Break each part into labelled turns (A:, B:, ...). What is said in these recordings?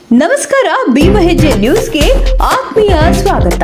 A: ನಮಸ್ಕಾರ ಹೆಜ್ಜೆ ನ್ಯೂಸ್ಗೆ ಆತ್ಮೀಯ ಸ್ವಾಗತ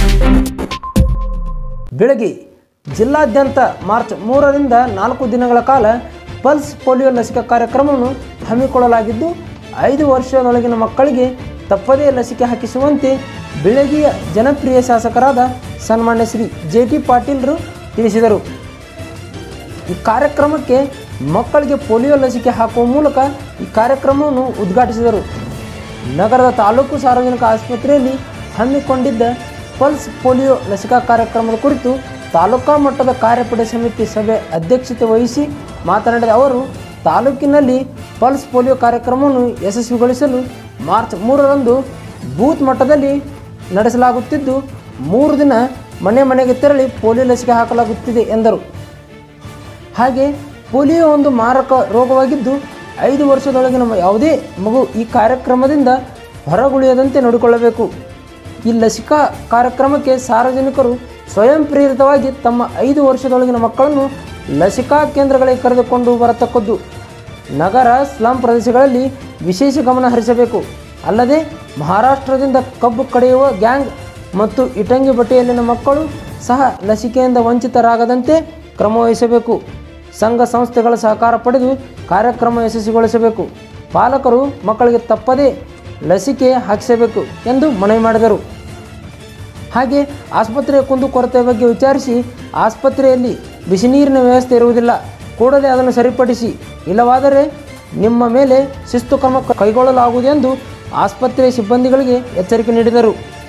B: ಬೆಳಗ್ಗೆ ಜಿಲ್ಲಾದ್ಯಂತ ಮಾರ್ಚ್ ಮೂರರಿಂದ ನಾಲ್ಕು ದಿನಗಳ ಕಾಲ ಪಲ್ಸ್ ಪೋಲಿಯೋ ಲಸಿಕಾ ಕಾರ್ಯಕ್ರಮವನ್ನು ಹಮ್ಮಿಕೊಳ್ಳಲಾಗಿದ್ದು ಐದು ವರ್ಷದೊಳಗಿನ ಮಕ್ಕಳಿಗೆ ತಪ್ಪದೇ ಲಸಿಕೆ ಹಾಕಿಸುವಂತೆ ಬೆಳಗ್ಗೆಯ ಜನಪ್ರಿಯ ಶಾಸಕರಾದ ಸನ್ಮಾನ್ಯ ಶ್ರೀ ಜೆ ಟಿ ಪಾಟೀಲ್ರು ತಿಳಿಸಿದರು ಈ ಕಾರ್ಯಕ್ರಮಕ್ಕೆ ಮಕ್ಕಳಿಗೆ ಪೋಲಿಯೋ ಲಸಿಕೆ ಹಾಕುವ ಮೂಲಕ ಈ ಕಾರ್ಯಕ್ರಮವನ್ನು ಉದ್ಘಾಟಿಸಿದರು ನಗರದ ತಾಲೂಕು ಸಾರ್ವಜನಿಕ ಆಸ್ಪತ್ರೆಯಲ್ಲಿ ಹಮ್ಮಿಕೊಂಡಿದ್ದ ಪಲ್ಸ್ ಪೋಲಿಯೋ ಲಸಿಕಾ ಕಾರ್ಯಕ್ರಮದ ಕುರಿತು ತಾಲೂಕಾ ಮಟ್ಟದ ಕಾರ್ಯಪಡೆ ಸಮಿತಿ ಸಭೆ ಅಧ್ಯಕ್ಷತೆ ವಹಿಸಿ ಮಾತನಾಡಿದ ಅವರು ತಾಲೂಕಿನಲ್ಲಿ ಪಲ್ಸ್ ಪೋಲಿಯೋ ಕಾರ್ಯಕ್ರಮವನ್ನು ಯಶಸ್ವಿಗೊಳಿಸಲು ಮಾರ್ಚ್ ಮೂರರಂದು ಬೂತ್ ಮಟ್ಟದಲ್ಲಿ ನಡೆಸಲಾಗುತ್ತಿದ್ದು ಮೂರು ದಿನ ಮನೆ ಮನೆಗೆ ತೆರಳಿ ಪೋಲಿಯೋ ಲಸಿಕೆ ಹಾಕಲಾಗುತ್ತಿದೆ ಎಂದರು ಹಾಗೆ ಪೋಲಿಯೋ ಒಂದು ಮಾರಕ ರೋಗವಾಗಿದ್ದು ಐದು ವರ್ಷದೊಳಗಿನ ಮ- ಯಾವುದೇ ಮಗು ಈ ಕಾರ್ಯಕ್ರಮದಿಂದ ಹೊರಗುಳಿಯದಂತೆ ನೋಡಿಕೊಳ್ಳಬೇಕು ಈ ಲಸಿಕಾ ಕಾರ್ಯಕ್ರಮಕ್ಕೆ ಸಾರ್ವಜನಿಕರು ಸ್ವಯಂ ಪ್ರೇರಿತವಾಗಿ ತಮ್ಮ ಐದು ವರ್ಷದೊಳಗಿನ ಮಕ್ಕಳನ್ನು ಲಸಿಕಾ ಕೇಂದ್ರಗಳಿಗೆ ಕರೆದುಕೊಂಡು ಬರತಕ್ಕದ್ದು ನಗರ ಸ್ಲಂ ಪ್ರದೇಶಗಳಲ್ಲಿ ವಿಶೇಷ ಗಮನ ಹರಿಸಬೇಕು ಅಲ್ಲದೆ ಮಹಾರಾಷ್ಟ್ರದಿಂದ ಕಬ್ಬು ಕಡಿಯುವ ಗ್ಯಾಂಗ್ ಮತ್ತು ಇಟಂಗಿ ಬಟ್ಟೆಯಲ್ಲಿನ ಮಕ್ಕಳು ಸಹ ಲಸಿಕೆಯಿಂದ ವಂಚಿತರಾಗದಂತೆ ಕ್ರಮ ವಹಿಸಬೇಕು ಸಂಘ ಸಂಸ್ಥೆಗಳ ಸಹಕಾರ ಪಡೆದು ಕಾರ್ಯಕ್ರಮ ಯಶಸ್ವಿಗೊಳಿಸಬೇಕು ಪಾಲಕರು ಮಕ್ಕಳಿಗೆ ತಪ್ಪದೇ ಲಸಿಕೆ ಹಾಕಿಸಬೇಕು ಎಂದು ಮನವಿ ಮಾಡಿದರು ಹಾಗೆ ಆಸ್ಪತ್ರೆಯ ಕುಂದುಕೊರತೆ ಬಗ್ಗೆ ವಿಚಾರಿಸಿ ಆಸ್ಪತ್ರೆಯಲ್ಲಿ ಬಿಸಿ ನೀರಿನ ವ್ಯವಸ್ಥೆ ಇರುವುದಿಲ್ಲ ಕೂಡಲೇ ಅದನ್ನು ಸರಿಪಡಿಸಿ ಇಲ್ಲವಾದರೆ ನಿಮ್ಮ ಮೇಲೆ ಶಿಸ್ತು ಕ್ರಮ ಕೈಗೊಳ್ಳಲಾಗುವುದು ಎಂದು ಆಸ್ಪತ್ರೆಯ ಸಿಬ್ಬಂದಿಗಳಿಗೆ ಎಚ್ಚರಿಕೆ ನೀಡಿದರು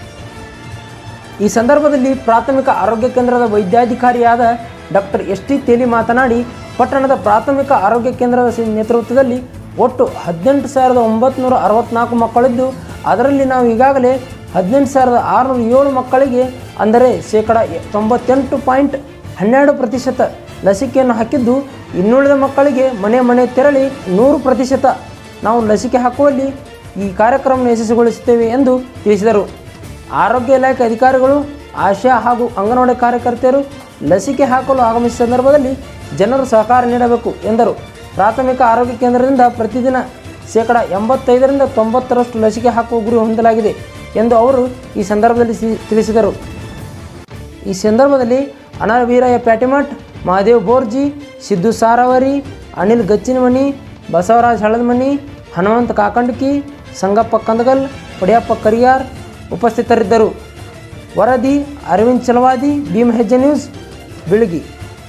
B: ಈ ಸಂದರ್ಭದಲ್ಲಿ ಪ್ರಾಥಮಿಕ ಆರೋಗ್ಯ ಕೇಂದ್ರದ ವೈದ್ಯಾಧಿಕಾರಿಯಾದ ಡಾಕ್ಟರ್ ಎಸ್ ಟಿ ತೇಲಿ ಮಾತನಾಡಿ ಪಟ್ಟಣದ ಪ್ರಾಥಮಿಕ ಆರೋಗ್ಯ ಕೇಂದ್ರದ ಸಿ- ನೇತೃತ್ವದಲ್ಲಿ ಒಟ್ಟು ಹದಿನೆಂಟು ಸಾವಿರದ ಒಂಬತ್ತು ಅರವತ್ನಾಲ್ಕು ಮಕ್ಕಳಿದ್ದು ಅದರಲ್ಲಿ ನಾವು ಈಗಾಗಲೇ ಹದಿನೆಂಟು ಸಾವಿರದ ಆರುನೂರ ಏಳು ಮಕ್ಕಳಿಗೆ ಅಂದರೆ ಶೇಕಡ ಎ- ತೊಂಬತ್ತೆಂಟು ಪಾಯಿಂಟ್ ಹನ್ನೆರಡು ಪ್ರತಿಶತ ಲಸಿಕೆಯನ್ನು ಹಾಕಿದ್ದು ಇನ್ನುಳಿದ ಮಕ್ಕಳಿಗೆ ಮನೆ ಮನೆ ತೆರಳಿ ನೂರು ಪ್ರತಿಶತ ನಾವು ಲಸಿಕೆ ಹಾಕುವಲ್ಲಿ ಈ ಕಾರ್ಯಕ್ರಮವನ್ನು ಯಶಸ್ವಿಗೊಳಿಸುತ್ತೇವೆ ಎಂದು ತಿಳಿಸಿದರು ಆರೋಗ್ಯ ಇಲಾಖೆ ಅಧಿಕಾರಿಗಳು ಆಶಾ ಹಾಗೂ ಅಂಗನವಾಡಿ ಕಾರ್ಯಕರ್ತೆಯರು ಲಸಿಕೆ ಹಾಕಲು ಆಗಮಿಸಿದ ಸಂದರ್ಭದಲ್ಲಿ ಜನರು ಸಹಕಾರ ನೀಡಬೇಕು ಎಂದರು ಪ್ರಾಥಮಿಕ ಆರೋಗ್ಯ ಕೇಂದ್ರದಿಂದ ಪ್ರತಿದಿನ ಶೇಕಡ ಎಂಬತ್ತೈದರಿಂದ ತೊಂಬತ್ತರಷ್ಟು ಲಸಿಕೆ ಹಾಕುವ ಗುರಿ ಹೊಂದಲಾಗಿದೆ ಎಂದು ಅವರು ಈ ಸಂದರ್ಭದಲ್ಲಿ ಸಿ- ತಿಳಿಸಿದರು ಈ ಸಂದರ್ಭದಲ್ಲಿ ಅನರ ವೀರಯ್ಯ ಪ್ಯಾಟಿಮಠ್ ಮಹಾದೇವ್ ಬೋರ್ಜಿ ಸಿದ್ದು ಸಾರವರಿ ಅನಿಲ್ ಗಚ್ಚಿನಮನಿ ಬಸವರಾಜ್ ಹಳದಮನಿ ಹನುಮಂತ ಕಾಕಂಡ್ಕಿ ಸಂಗಪ್ಪ ಕಂದಗಲ್ ಪಡಿಯಪ್ಪ ಕರಿಯಾರ್ ಉಪಸ್ಥಿತರಿದ್ದರು ವರದಿ ಅರವಿಂದ್ ಚಲವಾದಿ ಭೀಮ್ ಹೆಜ್ಜೆ ನ್ಯೂಸ್ ಬೆಳಗಿ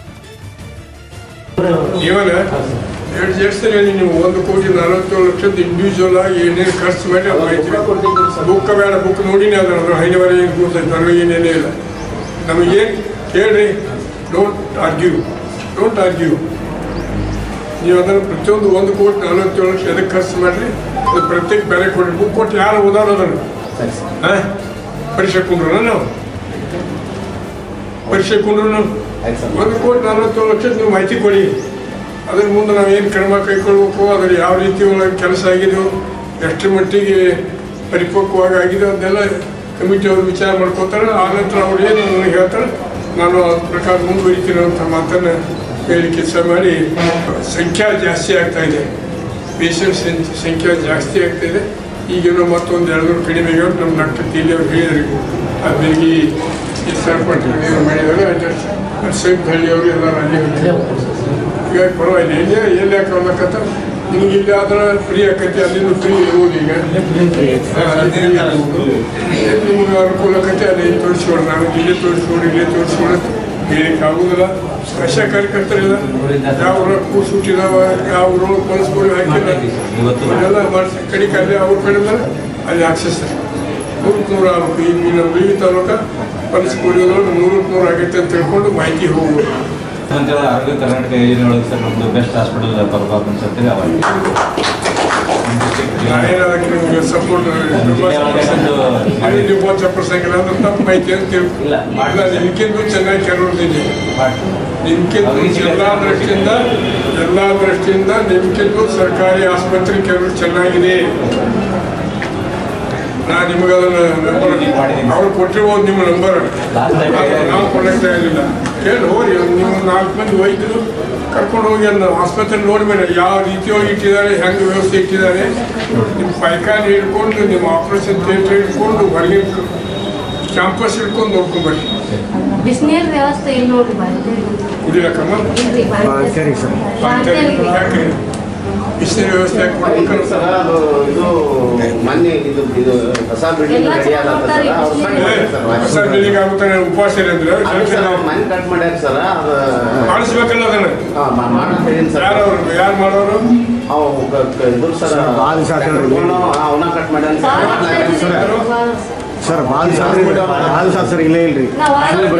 C: ಇವಾಗ ಎರಡು ಜಡ್ಸಲ್ಲಿ ನೀವು ಒಂದು ಕೋಟಿ ನಲವತ್ತೇಳು ಲಕ್ಷದ ಇಂಡಿವಿಜುವಲ್ ಆಗಿ ಏನೇನು ಖರ್ಚು ಮಾಡಿ ಅದು ಐತಿ ಬುಕ್ ಬೇಡ ಬುಕ್ ನೋಡಿನೇ ಅದ್ರ ಅದ್ರ ಐದುವರೆ ಏನು ಕೂತೈತೆ ನನಗೆ ಏನೇನೇ ಇಲ್ಲ ನಮಗೇನು ಕೇಳ್ರಿ ಡೋಂಟ್ ಆರ್ಗ್ಯೂ ಡೋಂಟ್ ಆರ್ಗ್ಯೂ ನೀವು ಅದನ್ನು ಪ್ರತಿಯೊಂದು ಒಂದು ಕೋಟಿ ನಲವತ್ತೇಳು ಲಕ್ಷ ಎದಕ್ಕೆ ಖರ್ಚು ಮಾಡಿರಿ ಅದು ಪ್ರತ್ಯೇಕ ಬೆಲೆ ಕೊಡಿ ಬುಕ್ ಕೊಟ್ಟು ಯಾರು ಓದಾರ ಅದನ್ನು ಹಾಂ ಪರೀಕ್ಷೆ ಕುಂಡ್ರು ನಾವು ಪರೀಕ್ಷೆ ಕುಂಡ್ರು ನಾವು ಒಂದು ಕೋಟಿ ನಲವತ್ತೇಳು ಲಕ್ಷ ನೀವು ಮಾಹಿತಿ ಕೊಡಿ ಅದ್ರ ಮುಂದೆ ನಾವು ಏನು ಕ್ರಮ ಕೈಗೊಳ್ಬೇಕು ಅದ್ರ ಯಾವ ರೀತಿ ಒಳಗೆ ಕೆಲಸ ಆಗಿದೆಯೋ ಎಷ್ಟು ಮಟ್ಟಿಗೆ ಪರಿಪಕ್ವವಾಗಿ ಆಗಿದೆ ಅದನ್ನೆಲ್ಲ ಕಮಿಟಿ ಅವರು ವಿಚಾರ ಮಾಡ್ಕೋತಾರೆ ಆ ನಂತರ ಅವ್ರು ಏನು ನನಗೆ ಹೇಳ್ತಾರೆ ನಾನು ಅದ್ರ ಪ್ರಕಾರ ಮುಂದುವರಿತೀನಿ ಅಂತ ಮಾತನ್ನು ಹೇಳಿ ಕೆಲಸ ಮಾಡಿ ಸಂಖ್ಯಾ ಜಾಸ್ತಿ ಆಗ್ತಾ ಇದೆ ಪೇಷಂಟ್ಸ್ ಸಂಖ್ಯೆ ಜಾಸ್ತಿ ಆಗ್ತಾ ಇದೆ ಈಗೇನೋ ಮತ್ತೊಂದು ಎರಡು ನೂರು ಕಡಿಮೆ ಆಗ್ಯಾವ ನಮ್ಮ ಡಾಕ್ಟರ್ ತೀಲಿ ಅವ್ರು ಹೇಳಿದ್ರು ಆ ಬೆಳಗ್ಗೆ ವಿಚಾರಪಟ್ಟು ಏನು ಮಾಡಿದ್ದಾರೆ ಅಶ್ವಥ್ ಹಳ್ಳಿ ಅವರು ಎಲ್ಲರೂ ಅಲ್ಲಿ ಈಗ ಪರವಾಗಿಲ್ಲ ಎಲ್ಲಿ ಎಲ್ಲಿ ಯಾಕೆ ಅವ್ಲಕತ್ತ ನಿಮ್ಗೆ ಇಲ್ಲಿ ಆದ್ರೆ ಫ್ರೀ ಆಕತಿ ಅಲ್ಲಿಂದ ಫ್ರೀ ಇರುವುದು ಈಗ ಹಾ, ಅಲ್ಲಿ free ಇರುವುದು. ಎಲ್ಲಿ ನಿಮ್ಗೆ ಅನುಕೂಲ ಆಕತಿ ಅಲ್ಲಿ ತೋರಿಸ್ಕೊಡು ನಾನು ಇಲ್ಲೇ ತೋರಿಸ್ಕೊಡು ಇಲ್ಲೇ ತೋರಿಸ್ಕೊಡು ಹೇಳಕ್ಕೆ ಆಗುದಿಲ್ಲ ಆಶಾ ಕಾರ್ಯಕರ್ತರಿಲ್ಲ ಯಾವ ಊರಾಗ ಕೂಸು ಹುಟ್ಟಿದಾವ ಯಾವ ಊರೊಳಗೆ ಕಳಿಸ್ಕೊಂಡು ಹಾಕಿಲ್ಲ ಅದೆಲ್ಲ ಮಾಡಿಸಿ ಕಡಿಕೆ ಅಲ್ಲಿ ಅವ್ರ ಕಡೆ ಅಲ್ಲಿ ಹಾಕ್ಸಿಸ್ತಾರೆ ನೂರಕ್ಕೆ ನೂರು ಆಗ್ಬೇಕು ಈಗ ಈ ನಮ್ಮ ಬೀವಿ ತಾಲೂಕ ಕಲಿಸ್ಕೊಡಿಯೋದ್ರೊಳಗೆ ನೂರಕ್ಕೆ ನೂರು ಆಗೈತೆ ಅಂತ ತಿಳ್ಕೊಂಡು ಮಾಹಿತಿ ಹೋಗ್ಬೋದು
D: ಮಂತ್ರಿಗಳ ಆರೋಗ್ಯ ಕರ್ನಾಟಕ ಯೋಜನೆ ಒಳಗೆ ಸರ್ ನಮ್ಮದು ಬೆಸ್ಟ್ ಹಾಸ್ಪಿಟಲ್ ಪರ್ಫಾರ್ಮೆನ್ಸ್ ಅಂತೇಳಿ ಅವಾಗ
C: ನಾನೇನು ಅದಕ್ಕೆ ನಿಮ್ಗೆ ಸಪೋರ್ಟ್ ನೀವು ಚಪ್ಪರ್ಸಂಗಿಲ್ಲ ಅಂದ್ರೆ ತಪ್ಪು ಮಾಹಿತಿ ಅಂತ ತಿಳ್ಕೊ
D: ಇಲ್ಲ.
C: ಇಲ್ಲ ನಿಮ್ಗಿಂತ ಚೆನ್ನಾಗಿ ಕೆಲವ್ರದಿದೆ ನಿಮ್ಗಿಂತ ಎಲ್ಲ ದೃಷ್ಟಿಯಿಂದ ಎಲ್ಲ ದೃಷ್ಟಿಯಿಂದ ನಿಮ್ಗಿಂತ ಸರ್ಕಾರಿ ಆಸ್ಪತ್ರೆ ಕೆಲವರು ಚೆನ್ನಾಗಿದೆ ನಾ ನಿಮಗೆ ಅದನ್ನ ನಂಬರ್ ಅವ್ರು ಕೊಟ್ಟಿರ್ಬೋದು ನಿಮ್ಮ ನಂಬರ್
D: Last time
C: ನಾವು ಕೊಡಕ್ಕೆ ಇರಲಿಲ್ಲ ಕೇಳಿ ಹೋಗಿ ನಿಮ್ಮ ನಾಲ್ಕು ಮಂದಿ ವೈದ್ಯರು ಕರ್ಕೊಂಡು ಹೋಗಿ ಅದನ್ನ ಆಸ್ಪತ್ರೆ ನೋಡ್ಬೇಡ ಯಾವ ರೀತಿಯಾಗಿ ಇಟ್ಟಿದ್ದಾರೆ ಹೆಂಗೆ ವ್ಯವಸ್ಥೆ ಇಟ್ಟಿದ್ದಾರೆ ನಿಮ್ಮ ಪೈಖಾನೆ ಹಿಡ್ಕೊಂಡು ನಿಮ್ಮ ಆಪರೇಷನ್ ಥಿಯೇಟರ್ ಹಿಡ್ಕೊಂಡು ಹೊರಗಿನ ಕ್ಯಾಂಪಸ್ ಹಿಡ್ಕೊಂಡು ನೋಡ್ಕೊಂಬರ್ರಿ
E: ಬಿಸಿನೀರ್ ವ್ಯವಸ್ಥೆ ಇಲ್ಲ ನೋಡ್ರಿ ಬಾಂಧವ್ಯ
C: ಕುಡಿಲಕ್ಕಮ್ಮ
E: ಇಲ್ರಿ ಬಾಂಧವ್ಯ ಬಾಂಧವ್ಯ
C: ಯಾಕೆ ಬಿಸಿನೀರು ವ್ಯವಸ್ಥೆ ಯಾಕೆ ಕೊಡ್ಬೇಕಲ್ಲ
F: ಸರ್ ಅದು ಇದು ಮೊನ್ನೆ ಇದು ಇದು ಹೊಸ ಬಿಲ್ಡಿಂಗ್
E: ಎಲ್ಲ
F: ರೆಡಿ ಆದ ಸರ್ ಅವ್ರ
C: ಹೊಸ ಬಿಲ್ಡಿಂಗ್ ಆಗುತ್ತೆ ಉಪವಾಸ ಇರಂದ್ರೆ
F: ಅದು ಸರ್ ಅವ್ರು ಮನೆ ಕಟ್ ಮಾಡ್ಯಾರ ಸರ್ ಅದು
C: ಮಾಡಿಸ್ಬೇಕಲ್ಲ ಅದನ್ನ
F: ಹಾ, ಮಾ- ಮಾಡಂತ ಹೇಳಿನಿ ಸರ್
C: ಯಾರು ಅವ್ರು ಯಾರು ಮಾಡೋರು
F: ಅವು ಕ- ಕ- ಇದು ಸರ್ ಅವನ ಕಟ್ ಮಾಡ್ಯಾನ ಸರ್
G: ಸರ್ ಬಾಲ್ ಶಾಸ್ತ್ರಿ ಬಾಲ್ ಶಾಸ್ತ್ರಿ ಇಲ್ಲೇ ಇಲ್ರಿ
E: ನಾವು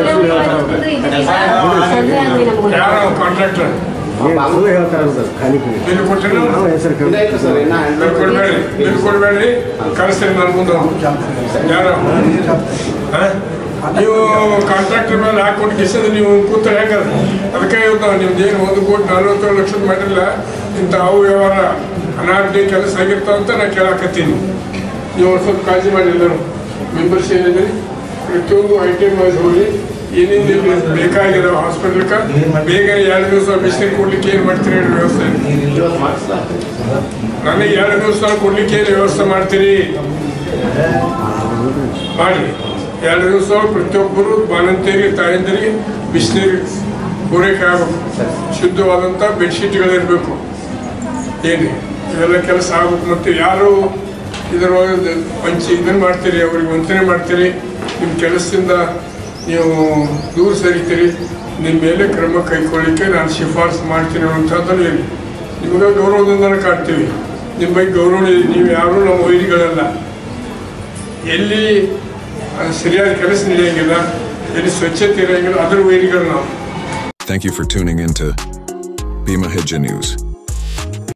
C: ಯಾರು ಕಾಂಟ್ರಾಕ್ಟರ್
G: ಅದು ಹೇಳ್ತಾರೆ ಸರ್ ಖಾಲಿ ಖಾಲಿ
C: ಬಿಲ್ ಕೊಟ್ಟಿಲ್ಲ
G: ನಾವು ಹೆಸರು
F: ಇಲ್ಲ
G: ಕೇಳಿ
F: ಇಲ್ಲ ಸರ್ ಇನ್ನ
C: ಬಿಲ್ ಕೊಡ್ಬೇಡ್ರಿ ಬಿಲ್ ಕೊಡ್ಬೇಡ್ರಿ ಕಳಿಸ್ತೀನಿ ನಾನು ಮುಂದೆ ಯಾರು ಹಾ? ನೀವು ಕಾಂಟ್ರಾಕ್ಟರ್ ಮೇಲೆ ಹಾಕೊಂಡು ಕಿಸದ ನೀವು ಕೂತಾರೆ ಹೆಂಗದ ಅದಕ್ಕೆ ಇವತ್ತು ನಾವು ನಿಮ್ದು ಏನು ಒಂದು ಕೋಟಿ ನಲ್ವತ್ತೇಳು ಲಕ್ಷದ ಮಾಡಿಲ್ಲ ಇಂಥ ಅವು ವ್ಯವಹಾರ ಅನಾರ್ಟಿ ಕೆಲಸ ಆಗಿರ್ತಾವ ಅಂತ ನಾನು ಕೇಳಾಕತ್ತೀನಿ ನೀವು ಒಂದು ಸ್ವಲ್ಪ ಕಾಳಜಿ ಮಾಡಿ ಎಲ್ಲರೂ ಮೆಂಬರ್ಸ್ ಏನಿದೆ ಪ್ರತಿಯೊಂದು ಐಟಮ್ ವೈಸ್ ಹೋಗಿ ಏನೇನು ಬೇಕಾಗಿರೋ ಹಾಸ್ಪಿಟ್ಲ್ಗೆ ಬೇಗ ಎರಡು ದಿವಸ ಬಿಸಿನೀರು ಕೊಡ್ಲಿಕ್ಕೆ ಏನು ಮಾಡ್ತೀರಿ ಹೇಳಿ ವ್ಯವಸ್ಥೆ
F: ಇವತ್ತು ಮಾಡಿಸ್ಲಾ
C: ನನಗೆ ಎರಡು ದಿವಸ ಕೊಡ್ಲಿಕ್ಕೆ ಏನು ವ್ಯವಸ್ಥೆ ಮಾಡ್ತೀರಿ ಮಾಡಿ ಎರಡು ದಿವಸ ಪ್ರತಿಯೊಬ್ಬರು ಬಾಣಂತಿಯರಿಗೆ ತಾಯಂದಿರಿಗೆ ಬಿಸಿನೀರು ಪೂರೈಕೆ ಆಗಬೇಕು ಶುದ್ಧವಾದಂಥ ಬೆಡ್ಶೀಟ್ಗಳಿರಬೇಕು ಏನು ಇದೆಲ್ಲ ಕೆಲಸ ಆಗ್ಬೇಕು ಮತ್ತು ಯಾರು ಇದರೊಳಗೆ ಪಂಚಿ ಇದನ್ನು ಮಾಡ್ತೀರಿ ಅವ್ರಿಗೆ ವಂಚನೆ ಮಾಡ್ತೀರಿ ನಿಮ್ಮ ಕೆಲಸದಿಂದ ನೀವು ದೂರ ಸರಿತೀರಿ ನಿಮ್ಮ ಮೇಲೆ ಕ್ರಮ ಕೈಗೊಳ್ಳಿಕ್ಕೆ ನಾನು ಶಿಫಾರಸು ಮಾಡ್ತೀನಿ ಅನ್ನೋಂಥದ್ದನ್ನು ಹೇಳಿ ನಿಮಗೆ ಗೌರವದಿಂದ ಕಾಡ್ತೀವಿ ನಿಮ್ಮ ಬಗ್ಗೆ ಗೌರವ ಇದೆ. ನೀವು ಯಾರು ನಮ್ಮ ವೈರಿಗಳಲ್ಲ ಎಲ್ಲಿ ಆ, ಸರಿಯಾದ ಕೆಲಸ ನಡೆಯಂಗಿಲ್ಲ ಎಲ್ಲಿ ಸ್ವಚ್ಛತೆ ಇರೋಂಗಿಲ್ಲ ಅದ್ರ ವೈರಿಗಳು ನಾವು
H: Thank you for tuning in to Bima Hija News.